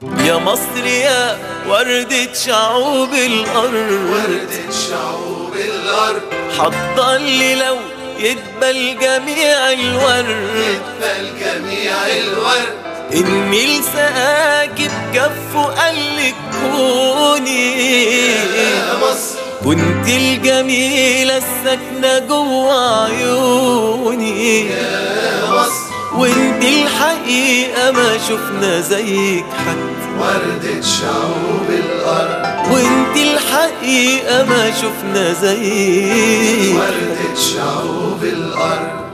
يا مصر يا وردة شعوب الأرض وردة شعوب الأرض حتضل لو يدبل جميع الورد يقبل جميع الورد النيل سقاكي بكفه قالك كوني يا مصر كنت الجميلة الساكنة جوا عيوني يا مصر وانت الحقيقة ما شفنا زيك حد وردة شعوب الأرض وانت الحقيقة ما شفنا زيك وردة شعوب الأرض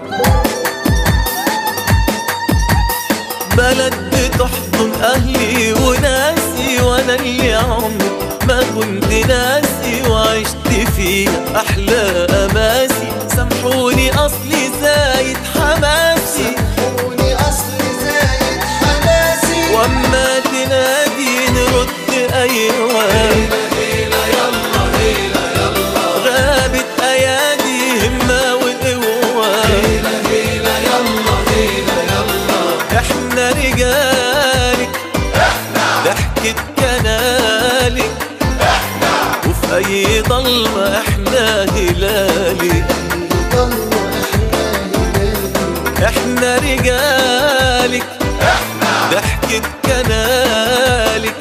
بلد بتحضن أهلي وناسي وأنا اللي عمري ما كنت ناسي وعشت فيها أحلى أماسي سامحوني أصلي زايد حماسي كوني أصل زايد حماسي وأما تنادي نرد أيوة هيلا يلا هيلا يلا غابت أيادي همة وقوة هيلا هيلا يلا هيلا يلا احنا رجالك ضحكة كنالك وفي اي ضلمة احنا هلالك احنا رجالك ضحكة كنالك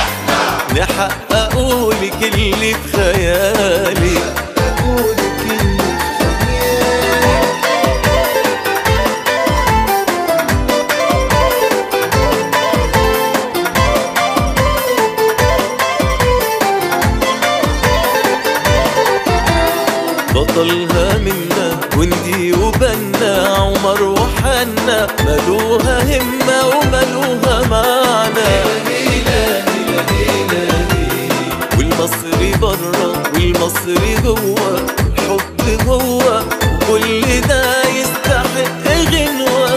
نحققولك اللي في خيالك بطلها منا وندي وبنا عمر وحنا ملوها همة وملوها معنى والمصري برا والمصري جوا الحب جوا وكل ده يستحق غنوة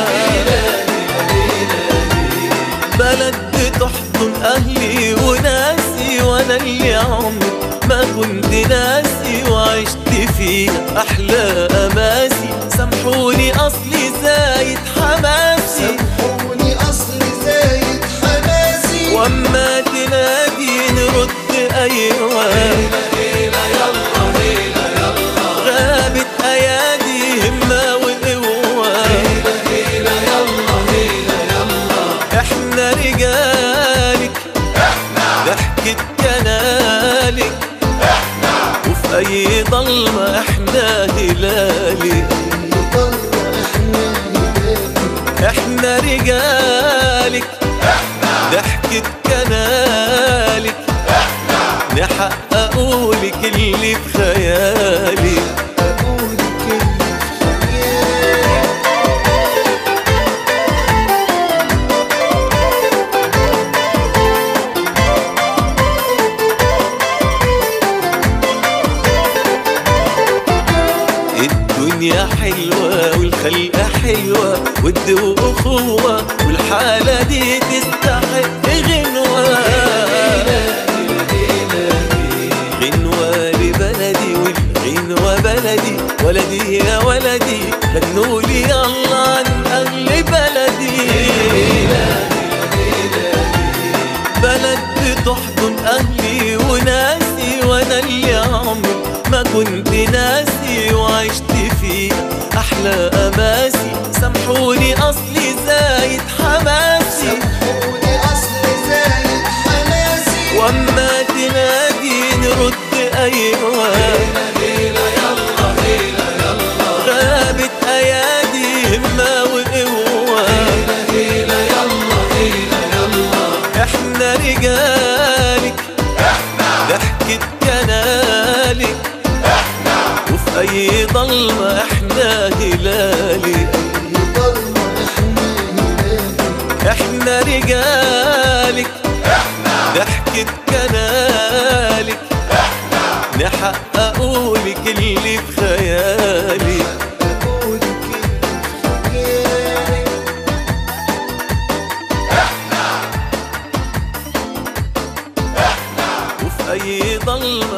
بلد بتحضن أهلي وناسي وأنا اللي عمري ما كنت ناسي وعشت فيها أحلى أماسي سامحوني أصلي زايد حماسي كوني أصل زايد حماسي وأما تنادي نرد أيوة هيلا يلا هيلا يلا غابت أيادي همة وقوة هيلا هيلا يلا هيلا يلا احنا رجالك ضحكة كنالك وفي اي ضلمة احنا هلالك احنا رجالك ضحكة كنالك نحققولك اللي في خيالك الدنيا حلوة والخلقة حلوة ود وأخوة والحالة دي تستحق غنوة غنوة لبلدي والغنوة بلدي ولدي يا ولدي غنولي يلا عن أهل بلدي بلد بتحضن أهلي وناسي وأنا اللي عمري ما كنت ناسي وعشت فيه أحلى أماسي سامحوني أصلي زايد حماسي كوني أصل زايد حماسي وأما تنادي نرد أيوة هيلا يلا هيلا يلا غابت أيادي همة وقوة هيلا يلا هيلا يلا احنا رجالك ضحكة كنالك وفي اي ضلمة احنا هلالك احنا رجالك ضحكة كنالك نحققولك اللي في خيالك وفي اي ضلمة